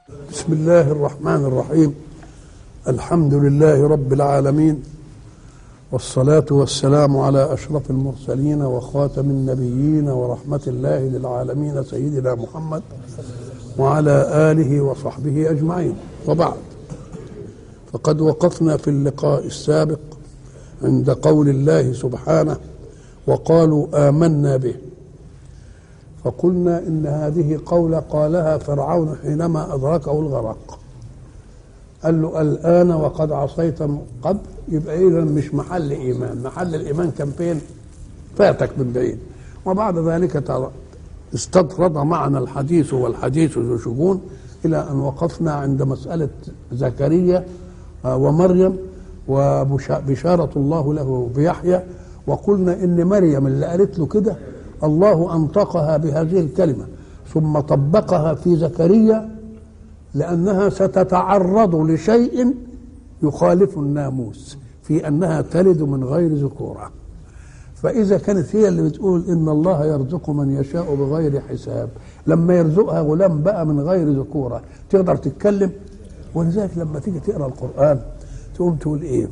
بسم الله الرحمن الرحيم الحمد لله رب العالمين والصلاة والسلام على أشرف المرسلين وخاتم النبيين ورحمة الله للعالمين سيدنا محمد وعلى آله وصحبه أجمعين وبعد فقد وقفنا في اللقاء السابق عند قول الله سبحانه وقالوا آمنا به فقلنا إن هذه قولة قالها فرعون حينما أدركه الغرق قال له الآن وقد عصيت من قبل يبقى إذا مش محل إيمان محل الإيمان كان فين فاتك من بعيد وبعد ذلك استطرد معنا الحديث والحديث ذو شجون إلى أن وقفنا عند مسألة زكريا ومريم وبشارة الله له بيحيى وقلنا إن مريم اللي قالت له كده الله أنطقها بهذه الكلمة ثم طبقها في زكريا لأنها ستتعرض لشيء يخالف الناموس في أنها تلد من غير ذكورة فإذا كانت هي اللي بتقول إن الله يرزق من يشاء بغير حساب لما يرزقها غلام بقى من غير ذكورة تقدر تتكلم ولذلك لما تيجي تقرأ القرآن تقوم تقول إيه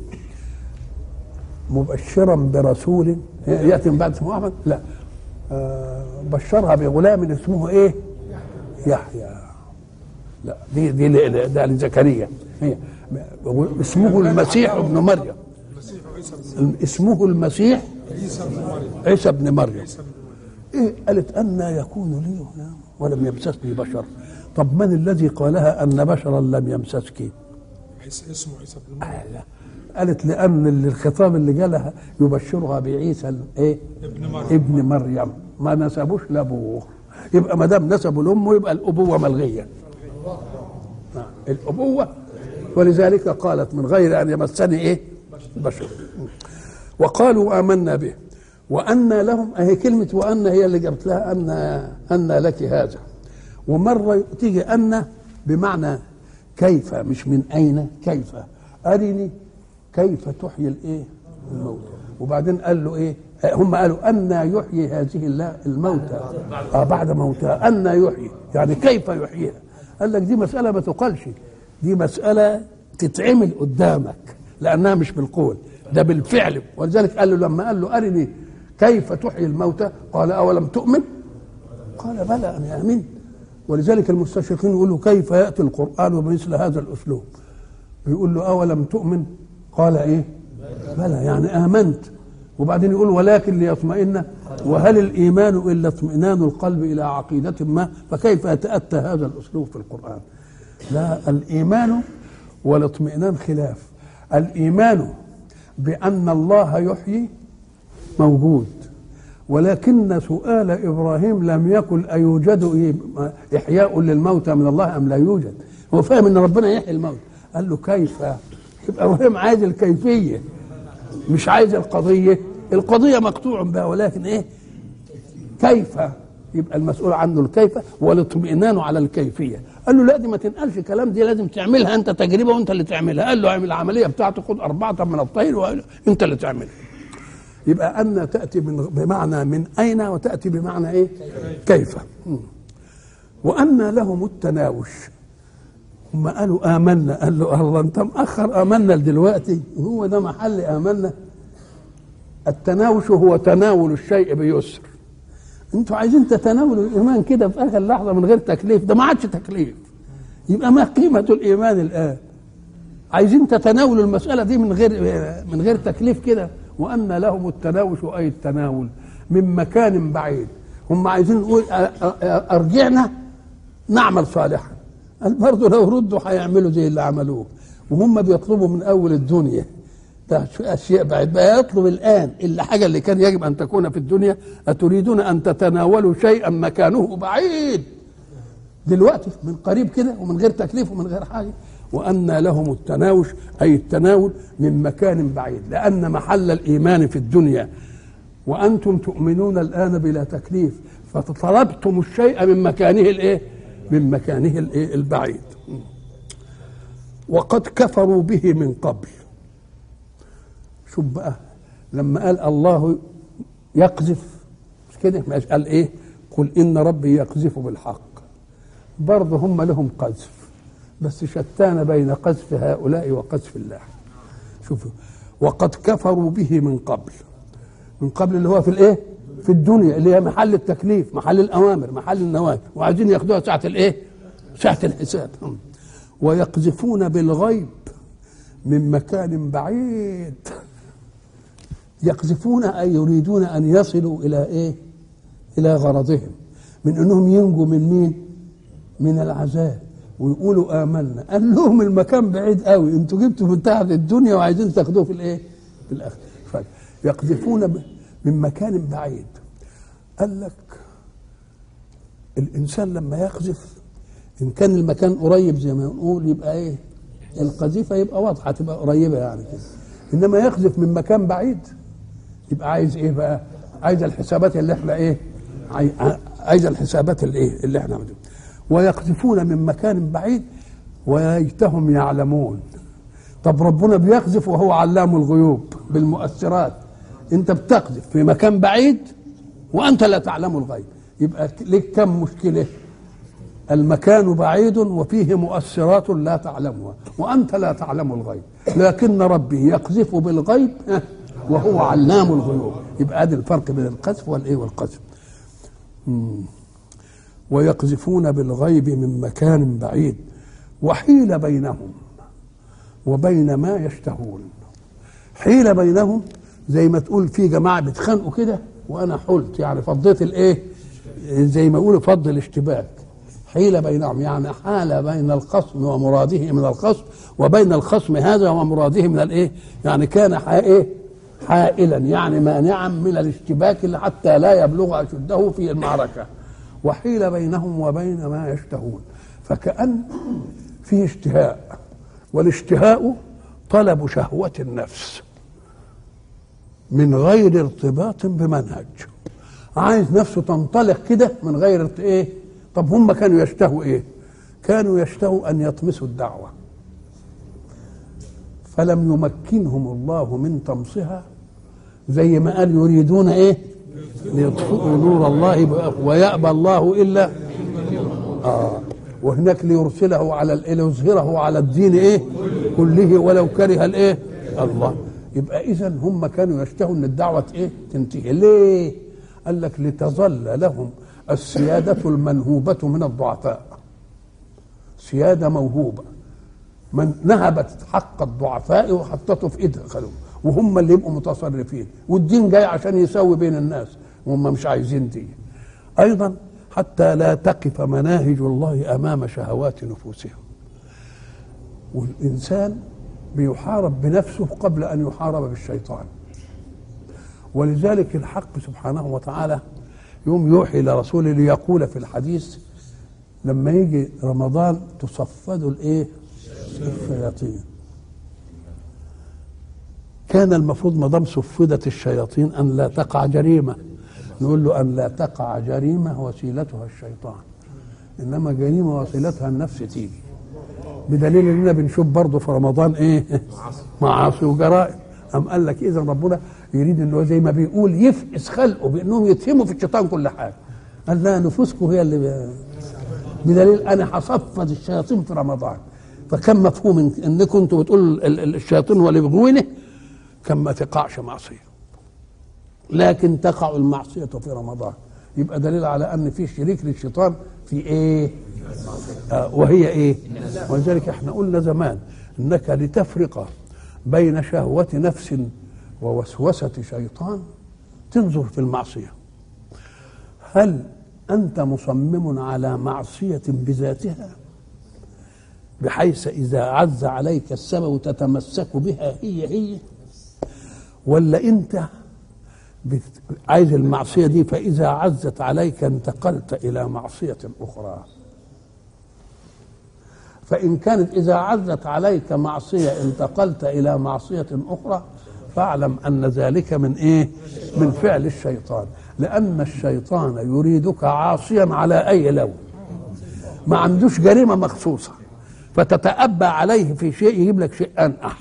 مبشرا برسول يأتي من بعد اسمه أحمد لا آه بشرها بغلام اسمه إيه يحيى لا دي دي ده لزكريا هي اسمه المسيح ابن مريم اسمه المسيح عيسى ابن مريم ايه قالت ان يكون لي غلام ولم يمسسني بشر طب من الذي قالها ان بشرا لم يمسسك اسمه عيسى بن مريم آه قالت لان الخطاب اللي جالها يبشرها بعيسى ايه ابن مريم ابن مريم ما نسبوش لابوه يبقى ما دام نسبوا لامه يبقى الابوه ملغيه الأبوة ولذلك قالت من غير أن يمسني إيه بشر وقالوا آمنا به وأن لهم أهي كلمة وأن هي اللي جابت لها أن أن لك هذا ومرة تيجي أن بمعنى كيف مش من أين كيف أرني كيف تحيي الإيه الموتى وبعدين قال له إيه هم قالوا أن يحيي هذه الموتى آه بعد موتها أن يحيي يعني كيف يحييها قال لك دي مسألة ما تقالش دي مسألة تتعمل قدامك لأنها مش بالقول ده بالفعل ولذلك قال له لما قال له أرني كيف تحيي الموتى قال أولم تؤمن قال بلى أنا آمنت ولذلك المستشرقين يقولوا كيف يأتي القرآن بمثل هذا الأسلوب يقول له أولم تؤمن قال إيه بلى يعني آمنت وبعدين يقول ولكن ليطمئن وهل الايمان الا اطمئنان القلب الى عقيده ما فكيف يتاتى هذا الاسلوب في القران لا الايمان والاطمئنان خلاف الايمان بان الله يحيي موجود ولكن سؤال ابراهيم لم يكن ايوجد احياء للموتى من الله ام لا يوجد هو فاهم ان ربنا يحيي الموت قال له كيف يبقى ابراهيم عايز الكيفيه مش عايز القضية القضية مقطوع بها ولكن ايه كيف يبقى المسؤول عنه الكيف والاطمئنان على الكيفية قال له لا دي ما تنقلش كلام دي لازم تعملها انت تجربة وانت اللي تعملها قال له اعمل العملية بتاعته خد أربعة من الطير وانت اللي تعملها يبقى أن تأتي من بمعنى من أين وتأتي بمعنى إيه كيف وأن لهم التناوش هم قالوا آمنا قال له الله أنت مأخر آمنا دلوقتي هو ده محل آمنا التناوش هو تناول الشيء بيسر انتوا عايزين تتناولوا الايمان كده في اخر لحظه من غير تكليف ده ما عادش تكليف يبقى ما قيمه الايمان الان عايزين تتناولوا المساله دي من غير من غير تكليف كده وان لهم التناوش اي التناول من مكان بعيد هم عايزين نقول ارجعنا نعمل صالحا برضه لو ردوا هيعملوا زي اللي عملوه وهم بيطلبوا من اول الدنيا ده اشياء بعيد بقى يطلب الان اللي حاجه اللي كان يجب ان تكون في الدنيا اتريدون ان تتناولوا شيئا مكانه بعيد دلوقتي من قريب كده ومن غير تكليف ومن غير حاجه وان لهم التناوش اي التناول من مكان بعيد لان محل الايمان في الدنيا وانتم تؤمنون الان بلا تكليف فطلبتم الشيء من مكانه الايه من مكانه الايه البعيد وقد كفروا به من قبل شوف بقى لما قال الله يقذف مش كده مش قال ايه قل ان ربي يقذف بالحق برضه هم لهم قذف بس شتان بين قذف هؤلاء وقذف الله شوفوا وقد كفروا به من قبل من قبل اللي هو في الايه في الدنيا اللي هي محل التكليف محل الاوامر محل النواهي وعايزين ياخدوها ساعه الايه ساعه الحساب ويقذفون بالغيب من مكان بعيد يقذفون اي يريدون ان يصلوا الى ايه الى غرضهم من انهم ينجوا من مين من العذاب ويقولوا امنا قال لهم المكان بعيد قوي انتوا جبتوا من تحت الدنيا وعايزين تاخدوه في الايه في الاخر يقذفون ب- من مكان بعيد قال لك الانسان لما يقذف ان كان المكان قريب زي ما نقول يبقى ايه القذيفه يبقى واضحه تبقى قريبه يعني كده انما يقذف من مكان بعيد يبقى عايز ايه بقى عايز الحسابات اللي احنا ايه عاي- عايز الحسابات اللي ايه اللي احنا عملناها ويقذفون من مكان بعيد وليتهم يعلمون طب ربنا بيقذف وهو علام الغيوب بالمؤثرات انت بتقذف في مكان بعيد وانت لا تعلم الغيب يبقى لك كم مشكله المكان بعيد وفيه مؤثرات لا تعلمها وانت لا تعلم الغيب لكن ربي يقذف بالغيب ها، وهو علام الغيوب يبقى ادي الفرق بين القذف والايه والقذف مم. ويقذفون بالغيب من مكان بعيد وحيل بينهم وبين ما يشتهون حيل بينهم زي ما تقول في جماعه بيتخانقوا كده وانا حلت يعني فضيت الايه زي ما يقولوا فض الاشتباك حيل بينهم يعني حال بين الخصم ومراده من الخصم وبين الخصم هذا ومراده من الايه يعني كان حا- ايه حائلا يعني مانعا من الاشتباك حتى لا يبلغ اشده في المعركه وحيل بينهم وبين ما يشتهون فكأن فيه اشتهاء والاشتهاء طلب شهوة النفس من غير ارتباط بمنهج عايز نفسه تنطلق كده من غير ارت- ايه طب هم كانوا يشتهوا ايه كانوا يشتهوا ان يطمسوا الدعوه فلم يمكنهم الله من طمسها زي ما قال يريدون ايه ليطفئوا نور الله بأف- ويأبى الله الا آه وهناك ليرسله على ال- ليظهره على الدين ايه كله ولو كره الايه الله يبقى اذا هم كانوا يشتهوا ان الدعوه ايه تنتهي ليه قال لك لتظل لهم السياده المنهوبه من الضعفاء سياده موهوبه من نهبت حق الضعفاء وحطته في ايدها خلوه وهم اللي يبقوا متصرفين والدين جاي عشان يساوي بين الناس وهم مش عايزين دي ايضا حتى لا تقف مناهج الله امام شهوات نفوسهم والانسان بيحارب بنفسه قبل ان يحارب بالشيطان ولذلك الحق سبحانه وتعالى يوم يوحي لرسوله ليقول في الحديث لما يجي رمضان تصفد الايه الشياطين كان المفروض ما دام صفدت الشياطين ان لا تقع جريمه نقول له ان لا تقع جريمه وسيلتها الشيطان انما جريمه وسيلتها النفس تيجي بدليل اننا بنشوف برضه في رمضان ايه معاصي وجرائم أم قال لك اذا ربنا يريد انه زي ما بيقول يفقس خلقه بانهم يتهموا في الشيطان كل حاجه قال لا نفوسكم هي اللي ب... بدليل انا هصفد الشياطين في رمضان فكان مفهوم إن- انكم انتوا بتقولوا ال- ال- الشياطين هو اللي بيغوينه كان ما تقعش معصيه لكن تقع المعصيه في رمضان يبقى دليل على ان في شريك للشيطان في ايه آه وهي ايه ولذلك احنا قلنا زمان انك لتفرق بين شهوه نفس ووسوسه شيطان تنظر في المعصيه هل انت مصمم على معصيه بذاتها بحيث اذا عز عليك السبب تتمسك بها هي هي ولا انت بت... عايز المعصيه دي فاذا عزت عليك انتقلت الى معصيه اخرى فان كانت اذا عزت عليك معصيه انتقلت الى معصيه اخرى فاعلم ان ذلك من ايه من فعل الشيطان لان الشيطان يريدك عاصيا على اي لون ما عندوش جريمه مخصوصه فتتأبى عليه في شيء يجيب لك شيء انقح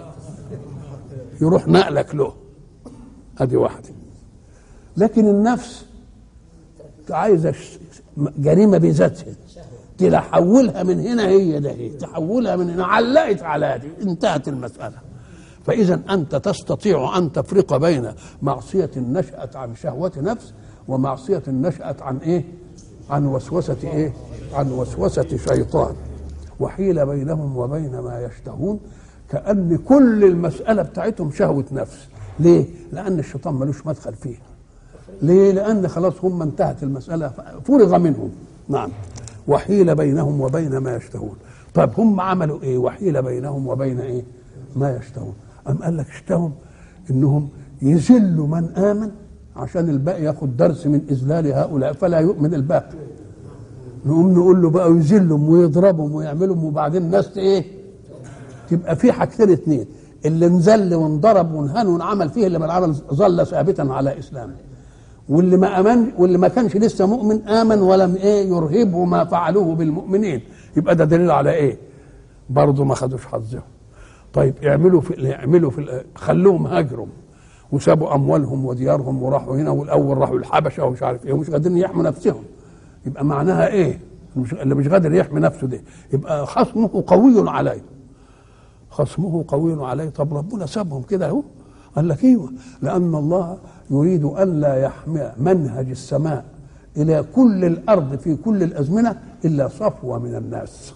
يروح نقلك له ادي واحده لكن النفس عايزه ش- جريمه بذاتها تحولها من هنا هي ده هي تحولها من هنا علقت على دي انتهت المساله فاذا انت تستطيع ان تفرق بين معصيه نشات عن شهوه نفس ومعصيه نشات عن ايه عن وسوسه ايه عن وسوسه شيطان وحيل بينهم وبين ما يشتهون كأن كل المسألة بتاعتهم شهوة نفس ليه؟ لأن الشيطان ملوش مدخل فيها ليه؟ لأن خلاص هم انتهت المسألة فرغ منهم نعم وحيل بينهم وبين ما يشتهون طيب هم عملوا ايه وحيل بينهم وبين ايه ما يشتهون أم قال لك اشتهوا انهم يذلوا من آمن عشان الباقي ياخد درس من إذلال هؤلاء فلا يؤمن الباقي نقوم نقول له بقى يذلهم ويضربهم ويعملهم وبعدين الناس ايه تبقى في حاجتين اتنين اللي انذل وانضرب وانهان وانعمل فيه اللي من عمل ظل ثابتا على اسلامه واللي ما امن واللي ما كانش لسه مؤمن امن ولم ايه يرهبه ما فعلوه بالمؤمنين يبقى ده دليل على ايه برضه ما خدوش حظهم طيب اعملوا في يعملوا في خلوهم هاجروا وسابوا اموالهم وديارهم وراحوا هنا والاول راحوا الحبشه ومش عارف ايه ومش قادرين يحموا نفسهم يبقى معناها ايه مش اللي مش قادر يحمي نفسه ده يبقى خصمه قوي عليه خصمه قوي عليه طب ربنا سابهم كده اهو قال لك ايوه لان الله يريد ان لا يحمي منهج السماء الى كل الارض في كل الازمنه الا صفوه من الناس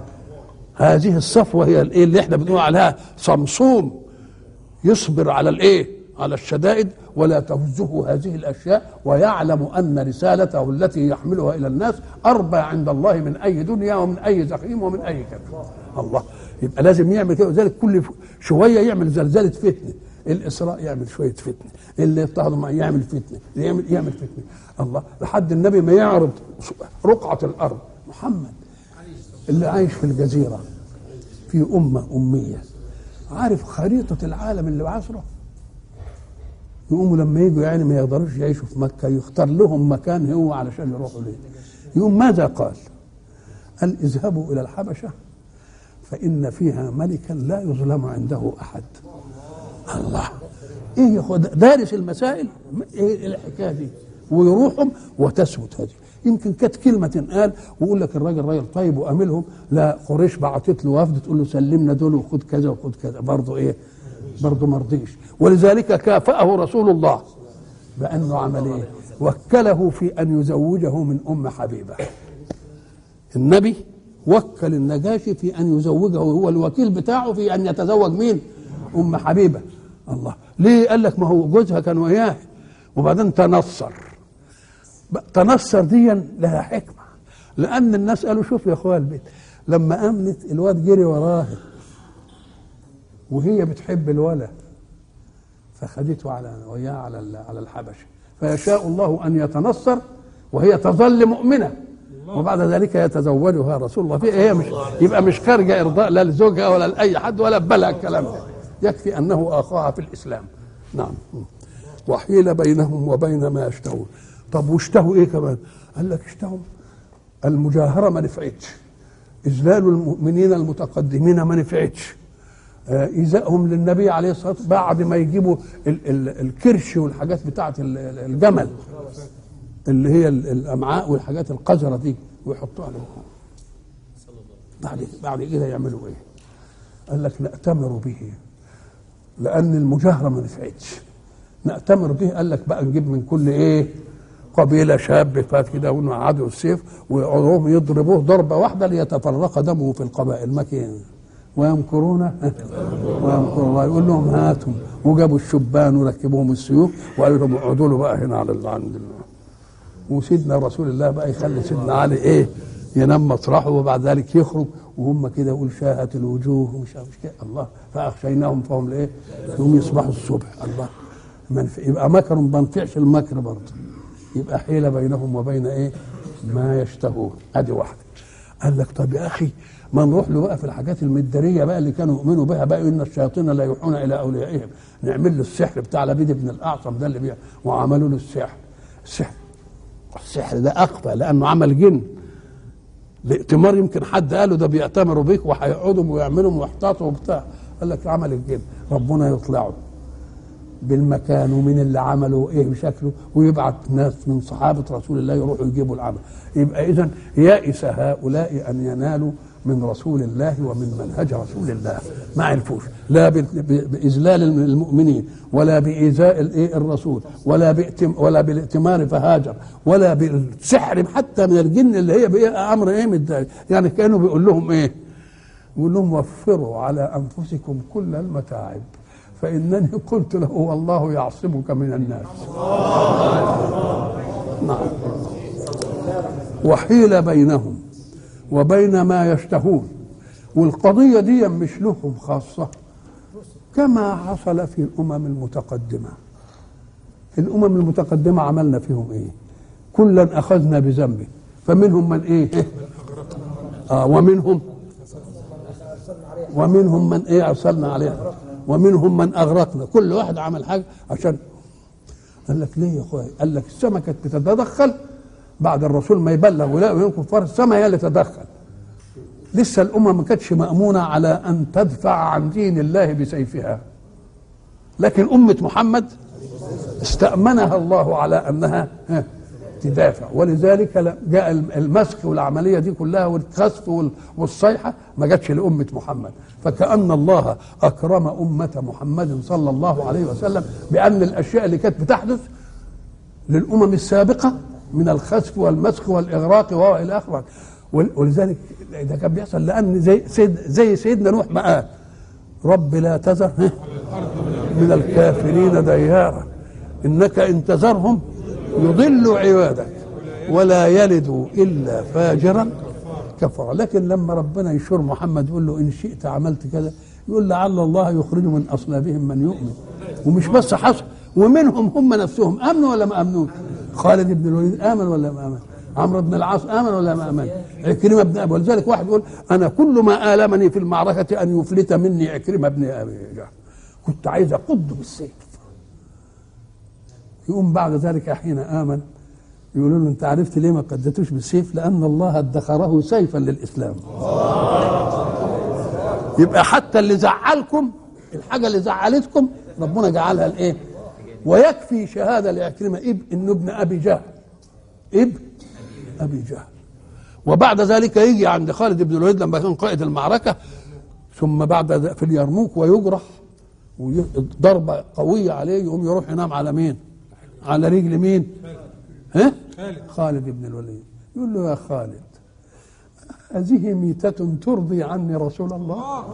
هذه الصفوه هي الايه اللي احنا بنقول عليها صمصوم يصبر على الايه على الشدائد ولا تهزه هذه الاشياء ويعلم ان رسالته التي يحملها الى الناس اربى عند الله من اي دنيا ومن اي زخيم ومن اي كذب الله يبقى لازم يعمل كده وذلك كل شويه يعمل زلزله فتنه الاسراء يعمل شويه فتنه اللي يضطهدوا معه يعمل فتنه يعمل يعمل فتنه الله لحد النبي ما يعرض رقعه الارض محمد اللي عايش في الجزيره في امه اميه عارف خريطه العالم اللي بعصره يقوموا لما يجوا يعني ما يقدروش يعيشوا في مكه يختار لهم مكان هو علشان يروحوا ليه يقوم ماذا قال قال اذهبوا الى الحبشه فإن فيها ملكا لا يظلم عنده أحد الله إيه يا أخوة دارس المسائل إيه الحكاية دي ويروحهم وتثبت هذه يمكن كانت كلمة تنقال ويقول لك الراجل راجل طيب وأملهم لا قريش بعتت له وفد تقول له سلمنا دول وخد كذا وخد كذا برضه إيه برضه ما رضيش ولذلك كافأه رسول الله بأنه عمل إيه وكله في أن يزوجه من أم حبيبة النبي وكل النجاشي في ان يزوجه هو الوكيل بتاعه في ان يتزوج مين؟ ام حبيبه الله ليه؟ قال لك ما هو جوزها كان وياه وبعدين تنصر تنصر دي لها حكمه لان الناس قالوا شوف يا اخويا البيت لما امنت الواد جري وراها وهي بتحب الولد فخدته على وياه على على الحبشه فيشاء الله ان يتنصر وهي تظل مؤمنه وبعد ذلك يتزوجها رسول الله في هي مش يبقى مش خارجه ارضاء لا لزوجها ولا لاي حد ولا بلها الكلام ده يكفي انه اخاها في الاسلام نعم وحيل بينهم وبين ما يشتهون طب واشتهوا ايه كمان قال لك اشتهوا المجاهره ما نفعتش اذلال المؤمنين المتقدمين ما نفعتش ايذائهم للنبي عليه الصلاه والسلام بعد ما يجيبوا ال ال الكرش والحاجات بتاعه الجمل اللي هي الامعاء والحاجات القذره دي ويحطوها له بعد بعد كده يعملوا ايه؟ قال لك نأتمر به لأن المجاهرة ما نفعتش نأتمر به قال لك بقى نجيب من كل ايه؟ قبيلة شاب فات كده ونقعدوا السيف ويقعدوهم يضربوه ضربة واحدة ليتفرق دمه في القبائل مكين ويمكرون ويمكر الله يقول لهم هاتوا وجابوا الشبان وركبوهم السيوف وقالوا لهم اقعدوا له بقى هنا على عند الله وسيدنا رسول الله بقى يخلي سيدنا علي ايه ينام مطرحه وبعد ذلك يخرج وهم كده يقول شاهت الوجوه ومش عارف كده الله فاخشيناهم فهم لايه؟ يوم يصبحوا الصبح الله منف... يبقى مكر ما نفعش المكر برضه يبقى حيله بينهم وبين ايه؟ ما يشتهون ادي واحده قال لك طب يا اخي ما نروح له بقى في الحاجات المداريه بقى اللي كانوا يؤمنوا بها بقى ان الشياطين لا يوحون الى اوليائهم نعمل له السحر بتاع لبيد بن الاعصم ده اللي بيع وعملوا له السحر السحر السحر ده اخفى لانه عمل جن الائتمار يمكن حد قالوا ده بيأتمروا بيك وهيقعدوا ويعملوا ويحتاطوا وبتاع قال لك عمل الجن ربنا يطلعه بالمكان ومن اللي عمله ايه بشكله ويبعت ناس من صحابه رسول الله يروحوا يجيبوا العمل يبقى اذا يائس هؤلاء ان ينالوا من رسول الله ومن منهج رسول الله ما عرفوش لا بال- ب- باذلال المؤمنين ولا بايذاء الايه الرسول ولا بائتم ولا بالائتمار فهاجر ولا بالسحر حتى من الجن اللي هي بإيه امر ايه من يعني كانوا بيقول لهم ايه يقول لهم وفروا على انفسكم كل المتاعب فانني قلت له والله يعصمك من الناس نعم وحيل بينهم وبين ما يشتهون والقضية دي مش لهم خاصة كما حصل في الأمم المتقدمة الأمم المتقدمة عملنا فيهم إيه كلا أخذنا بذنبه فمنهم من إيه آه ومنهم ومنهم من إيه أرسلنا عليها ومنهم من أغرقنا كل واحد عمل حاجة عشان قال لك ليه يا اخويا؟ قال لك السماء كانت بتتدخل بعد الرسول ما يبلغ ولا من كفار السماء هي اللي تدخل لسه الامه ما كانتش مامونه على ان تدفع عن دين الله بسيفها لكن امه محمد استامنها الله على انها ها، تدافع ولذلك لا- جاء المسخ والعمليه دي كلها والخسف وال- والصيحه ما جاتش لامه محمد فكأن الله أكرم أمة محمد صلى الله عليه وسلم بأن الأشياء اللي كانت بتحدث للأمم السابقة من الخسف والمسخ والإغراق وإلى آخره ول- ولذلك ده كان بيحصل لأن زي سيد زي سيدنا نوح ما قال رب لا تذر ها، من الكافرين ديارا إنك إن تذرهم يضل عبادك ولا يلد إلا فاجرا كفر لكن لما ربنا يشور محمد يقول له إن شئت عملت كذا يقول لعل الله يخرج من أصلابهم من يؤمن ومش بس حصل ومنهم هم نفسهم امنوا ولا ما امنوش خالد بن الوليد امن ولا ما امن عمرو بن العاص امن ولا ما امن عكرمه بن ابي ولذلك واحد يقول انا كل ما المني في المعركه ان يفلت مني عكرمه بن ابي جهل كنت عايز اقض بالسيف يقوم بعد ذلك حين امن يقولوا له انت عرفت ليه ما قدتوش بالسيف لان الله ادخره سيفا للاسلام يبقى حتى اللي زعلكم الحاجه اللي زعلتكم ربنا جعلها الايه ويكفي شهاده لعكرمه ابن انه ابن ابي جهل ابن ابي جهل وبعد ذلك يجي عند خالد بن الوليد لما كان قائد المعركه ثم بعد ذ- في اليرموك ويجرح ضربه قويه عليه يقوم يروح ينام على مين؟ على رجل مين؟ ها؟ خالد. خالد بن الوليد يقول له يا خالد هذه ميتة ترضي عني رسول الله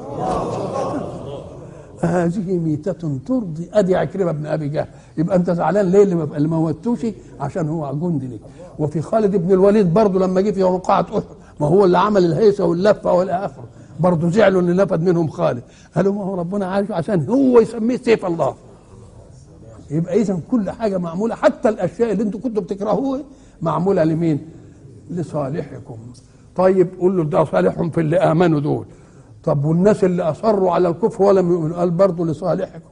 هذه ميتة ترضي ادي عكرمة بن ابي جهل يبقى انت زعلان ليه اللي ما- اللي ما موتوش عشان هو جندي ليك وفي خالد بن الوليد برضه لما جه في وقعة احد ما هو اللي عمل الهيصة واللفة والى اخره برضه زعلوا ان نفد منهم خالد قالوا ما هو ربنا عارف عشان هو يسميه سيف الله يبقى اذا كل حاجه معموله حتى الاشياء اللي انتم كنتوا بتكرهوها معموله لمين؟ لصالحكم طيب قول له ده صالحهم في اللي امنوا دول طب والناس اللي اصروا على الكفر ولم يؤمنوا قال برضه لصالحكم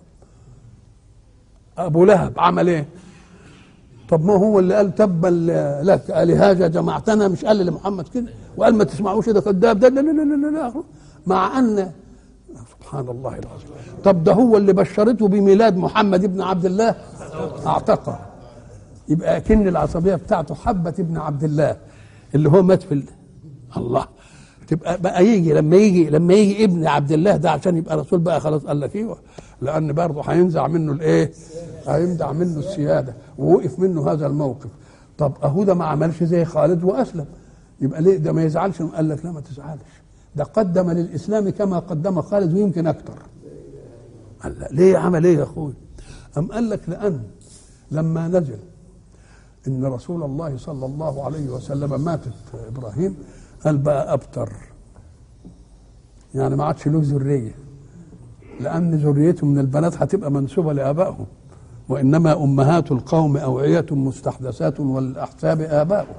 ابو لهب عمل ايه؟ طب ما هو اللي قال تبا لك لهذا جمعتنا مش قال لمحمد كده وقال ما تسمعوش ده كذاب ده لا لا لا لا لا لا مع ان سبحان الله العظيم طب ده هو اللي بشرته بميلاد محمد ابن عبد الله اعتقه يبقى اكن العصبيه بتاعته حبه ابن عبد الله اللي هو مات في ال- الله تبقى بقى يجي لما يجي لما يجي ابن عبد الله ده عشان يبقى رسول بقى خلاص قال لك ايوه لان برضه هينزع منه الايه؟ هينزع منه السياده ووقف منه هذا الموقف طب اهو ده ما عملش زي خالد واسلم يبقى ليه ده ما يزعلش قال لك لا ما تزعلش ده قدم للاسلام كما قدم خالد ويمكن اكثر قال لا ليه عمل ايه يا اخوي ام قال لك لان لما نزل ان رسول الله صلى الله عليه وسلم ماتت ابراهيم قال بقى ابتر يعني ما عادش له ذريه لان ذريته من البنات هتبقى منسوبه لابائهم وانما امهات القوم اوعيه مستحدثات والاحساب اباؤهم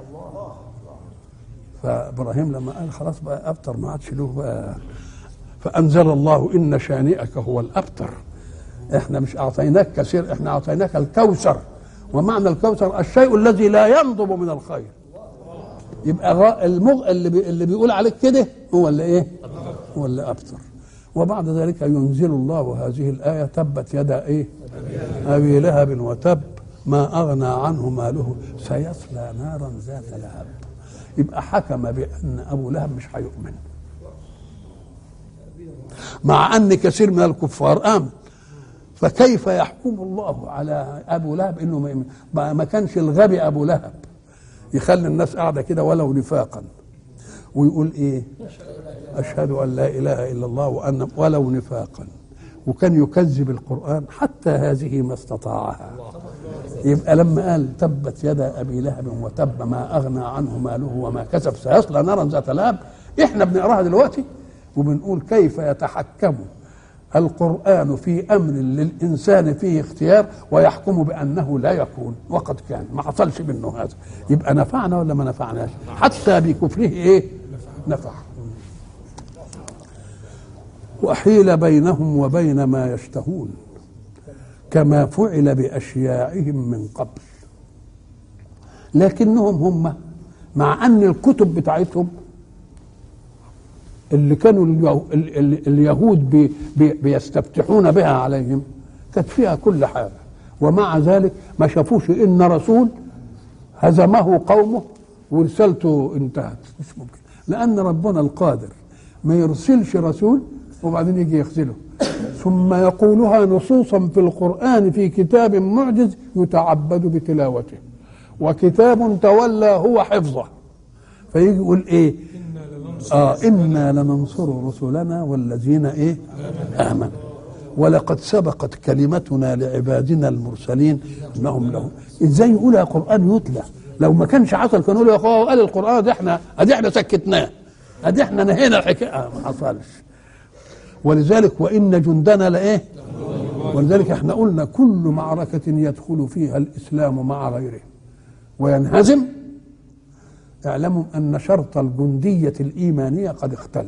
فابراهيم لما قال خلاص بقى ابتر ما عادش له بقى فانزل الله ان شانئك هو الابتر احنا مش اعطيناك كثير احنا اعطيناك الكوثر ومعنى الكوثر الشيء الذي لا ينضب من الخير يبقى غا- المغ... اللي, بي... اللي بيقول عليك كده هو اللي ايه هو اللي ابتر وبعد ذلك ينزل الله هذه الايه تبت يدا ايه ابي لهب وتب ما اغنى عنه ماله سيصلى نارا ذات لهب يبقى حكم بان ابو لهب مش هيؤمن مع ان كثير من الكفار امن فكيف يحكم الله على ابو لهب انه ما, ما- ما كانش الغبي ابو لهب يخلي الناس قاعده كده ولو نفاقا ويقول ايه اشهد ان لا اله الا الله وان ولو نفاقا وكان يكذب القران حتى هذه ما استطاعها يبقى لما قال تبت يدا ابي لهب وتب ما اغنى عنه ماله وما كسب سيصلى نارا ذات لهب احنا بنقراها دلوقتي وبنقول كيف يتحكم القرآن في أمر للإنسان فيه اختيار ويحكم بأنه لا يكون وقد كان ما حصلش منه هذا يبقى نفعنا ولا ما نفعناش حتى بكفره إيه نفع وحيل بينهم وبين ما يشتهون كما فعل بأشياعهم من قبل لكنهم هم مع أن الكتب بتاعتهم اللي كانوا اليهو- ال- ال- اليهود بي بي بيستفتحون بها عليهم كانت فيها كل حاجة ومع ذلك ما شافوش إن رسول هزمه قومه ورسالته انتهت مش ممكن لأن ربنا القادر ما يرسلش رسول وبعدين يجي يخذله ثم يقولها نصوصا في القرآن في كتاب معجز يتعبد بتلاوته وكتاب تولى هو حفظه فيجي يقول ايه إنا لننصر آه إنا لننصر رسلنا والذين إيه آمنوا ولقد سبقت كلمتنا لعبادنا المرسلين انهم لهم ازاي يقولها قران يتلى لو ما كانش حصل كانوا يقولوا يا اخويا قال القران ده احنا ادي احنا سكتناه ادي احنا نهينا الحكايه آه، ما حصلش ولذلك وان جندنا لايه ولذلك احنا قلنا كل معركه يدخل فيها الاسلام مع غيره وينهزم اعلموا ان شرط الجنديه الايمانيه قد اختل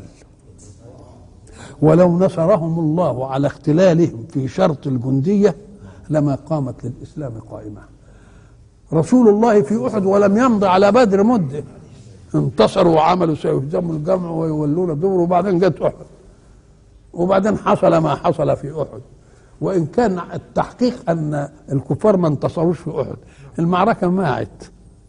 ولو نصرهم الله على اختلالهم في شرط الجنديه لما قامت للاسلام قائمه رسول الله في احد ولم يمض على بدر مده انتصروا وعملوا سيهزموا الجمع ويولون الدبر وبعدين جت احد وبعدين حصل ما حصل في احد وان كان التحقيق ان الكفار ما انتصروش في احد المعركه ماعت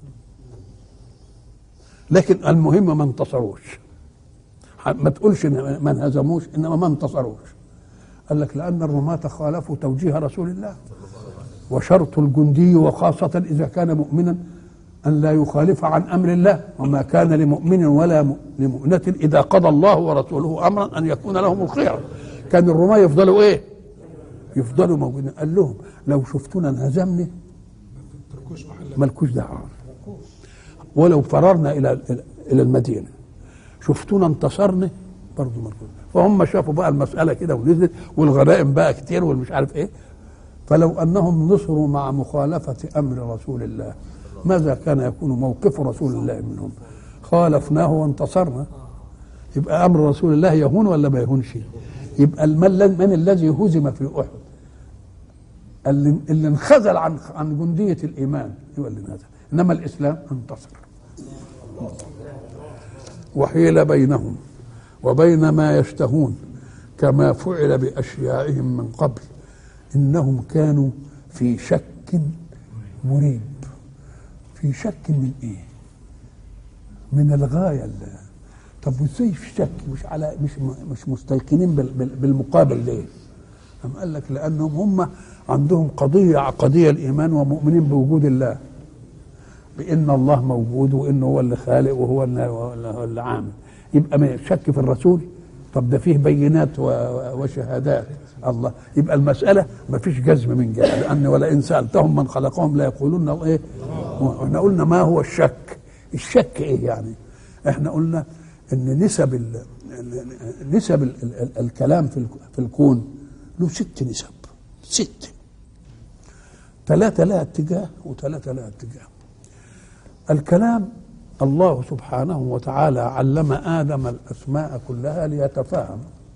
لكن المهم ما انتصروش ما تقولش إن ما انهزموش انما ما انتصروش قال لك لان الرماة خالفوا توجيه رسول الله وشرط الجندي وخاصة إذا كان مؤمنا أن لا يخالف عن أمر الله وما كان لمؤمن ولا م- لمؤمنة إذا قضى الله ورسوله أمرا أن يكون لهم الخير كان الرماة يفضلوا إيه يفضلوا موجودين قال لهم لو شفتونا انهزمنا تركوش محل ملكوش دعوه ولو فررنا الى الى المدينه شفتونا انتصرنا برضه ملكوش فهم شافوا بقى المساله كده ونزلت والغنائم بقى كتير والمش عارف ايه فلو انهم نصروا مع مخالفه امر رسول الله ماذا كان يكون موقف رسول الله منهم خالفناه وانتصرنا يبقى امر رسول الله يهون ولا ما يهونش يبقى المن من الذي هزم في احد اللي, اللي انخذل عن عن جنديه الايمان هو اللي نزل انما الاسلام انتصر وحيل بينهم وبين ما يشتهون كما فعل باشياعهم من قبل انهم كانوا في شك مريب في شك من ايه من الغايه اللي طب وازاي في شك مش على مش مش مستيقنين بال- بال- بالمقابل ليه أم قال لك لأنهم هم عندهم قضية عقدية الإيمان ومؤمنين بوجود الله بأن الله موجود وإنه هو اللي خالق وهو اللي, هو اللي عامل يبقى ما شك في الرسول طب ده فيه بينات و- و- وشهادات الله يبقى المسألة ما فيش جزم من جهة لأن ولئن سألتهم من خلقهم لا يقولون إيه احنا قلنا ما هو الشك الشك إيه يعني احنا قلنا ان نسب ال ال- نسب ال ال الكلام في الك- في الكون له ست نسب ست ثلاثة لها اتجاه وثلاثة لها اتجاه الكلام الله سبحانه وتعالى علم آدم الأسماء كلها ليتفاهم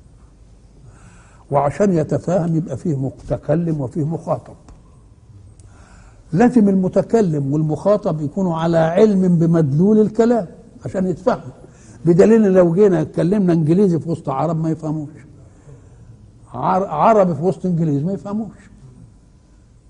وعشان يتفاهم يبقى فيه متكلم وفيه مخاطب لازم المتكلم والمخاطب يكونوا على علم بمدلول الكلام عشان يتفهموا بدليل إن لو جينا اتكلمنا انجليزي في وسط عرب ما يفهموش عر- عربي في وسط انجليزي ما يفهموش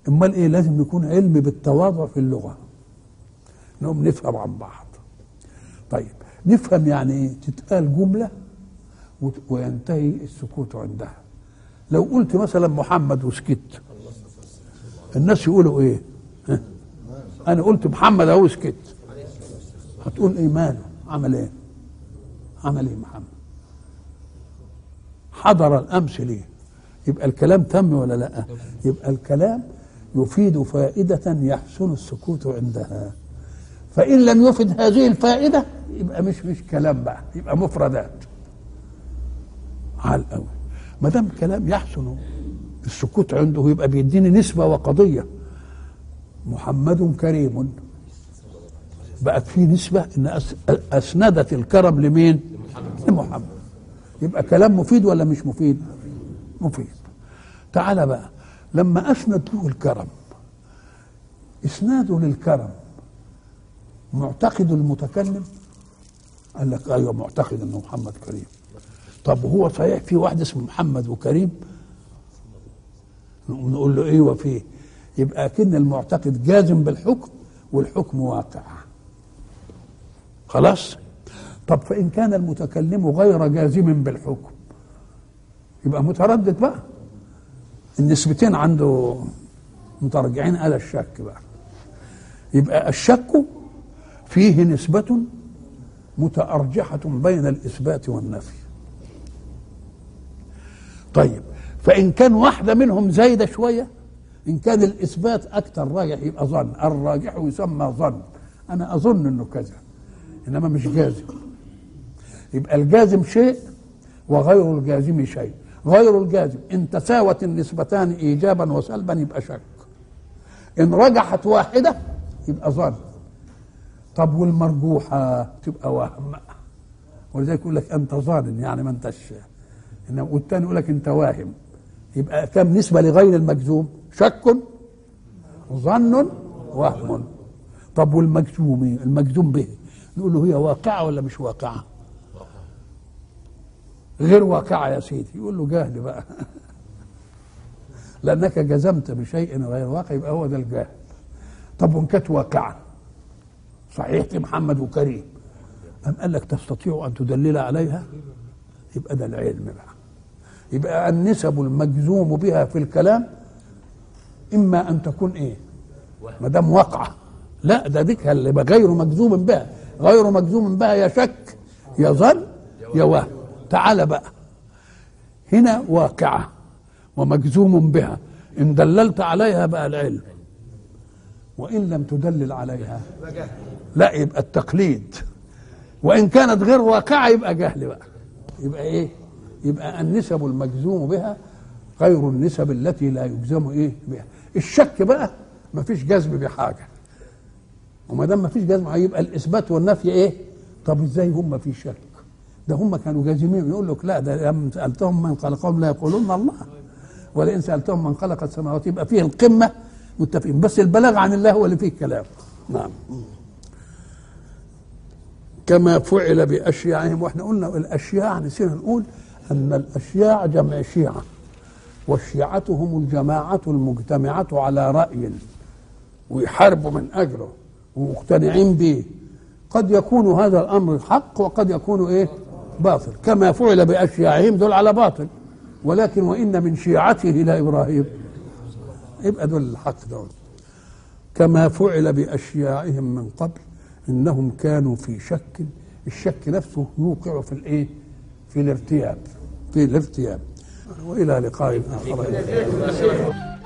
امال ايه لازم يكون علم بالتواضع في اللغه نقوم نفهم عن بعض طيب نفهم يعني ايه تتقال جمله وت- وينتهي السكوت عندها لو قلت مثلا محمد وسكت الناس يقولوا ايه ها؟ انا قلت محمد اهو سكت هتقول ايه ماله عمل ايه عمل ايه محمد حضر الامس ليه يبقى الكلام تم ولا لا يبقى الكلام يفيد فائدة يحسن السكوت عندها فإن لم يفد هذه الفائدة يبقى مش مش كلام بقى يبقى مفردات على الأول ما دام كلام يحسن السكوت عنده يبقى بيديني نسبة وقضية محمد كريم بقت في نسبة إن أس- أسندت الكرم لمين؟ لمحمد يبقى كلام مفيد ولا مش مفيد؟ مفيد تعال بقى لما أسند له الكرم إسناده للكرم معتقد المتكلم قال لك أيوه معتقد أنه محمد كريم طب هو صحيح في واحد اسمه محمد وكريم نقوم نقول له ايوه فيه يبقى اكن المعتقد جازم بالحكم والحكم واقع خلاص طب فان كان المتكلم غير جازم بالحكم يبقى متردد بقى النسبتين عنده مترجعين على الشك بقى يبقى الشك فيه نسبة متأرجحة بين الإثبات والنفي طيب فإن كان واحدة منهم زايدة شوية إن كان الإثبات أكثر راجح يبقى ظن الراجح يسمى ظن أنا أظن إنه كذا إنما مش جازم يبقى الجازم شيء وغير الجازم شيء غير الجازم إن تساوت النسبتان إيجابا وسلبا يبقى شك إن رجحت واحدة يبقى ظن طب والمرجوحة تبقى وهم ولذلك يقول لك أنت ظان يعني ما أنتش إنما والتاني يقول لك أنت واهم يبقى كم نسبة لغير المجزوم شك ظن وهم طب والمجزوم إيه؟ المجزوم به نقول له هي واقعة ولا مش واقعة غير واقعة يا سيدي يقول له جهل بقى لأنك جزمت بشيء غير واقع يبقى هو ده الجهل طب وإن كانت واقعة صحيح دي محمد وكريم أم قال لك تستطيع أن تدلل عليها يبقى ده العلم بقى يبقى النسب المجزوم بها في الكلام إما أن تكون إيه ما دام واقعة لا ده ديك اللي بقى غير مجزوم بها غير مجزوم بها يا شك يا ظن يا وهم تعال بقى هنا واقعة ومجزوم بها إن دللت عليها بقى العلم وإن لم تدلل عليها لا يبقى التقليد وإن كانت غير واقعة يبقى جهل بقى يبقى إيه يبقى النسب المجزوم بها غير النسب التي لا يجزم إيه بها الشك بقى ما فيش جزم بحاجة وما دام ما فيش جزم هيبقى الإثبات والنفي إيه طب إزاي هم في شك ده هم كانوا جازمين يقول لك لا ده لما سألتهم من خلقهم لا يقولون الله ولئن سألتهم من خلق السماوات يبقى فيه القمة متفقين بس البلاغ عن الله هو اللي فيه الكلام نعم كما فعل بأشياعهم واحنا قلنا الأشياع نسينا نقول أن الأشياع جمع شيعة والشيعة هم الجماعة المجتمعة على رأي ويحاربوا من أجله ومقتنعين به قد يكون هذا الأمر حق وقد يكون إيه باطل كما فعل بأشياعهم دول على باطل ولكن وإن من شيعته إلى إبراهيم يبقى دول الحق دول كما فعل بأشياعهم من قبل إنهم كانوا في شك الشك نفسه يوقع في الإيه في الارتياب في الارتياب وإلى لقاء آخر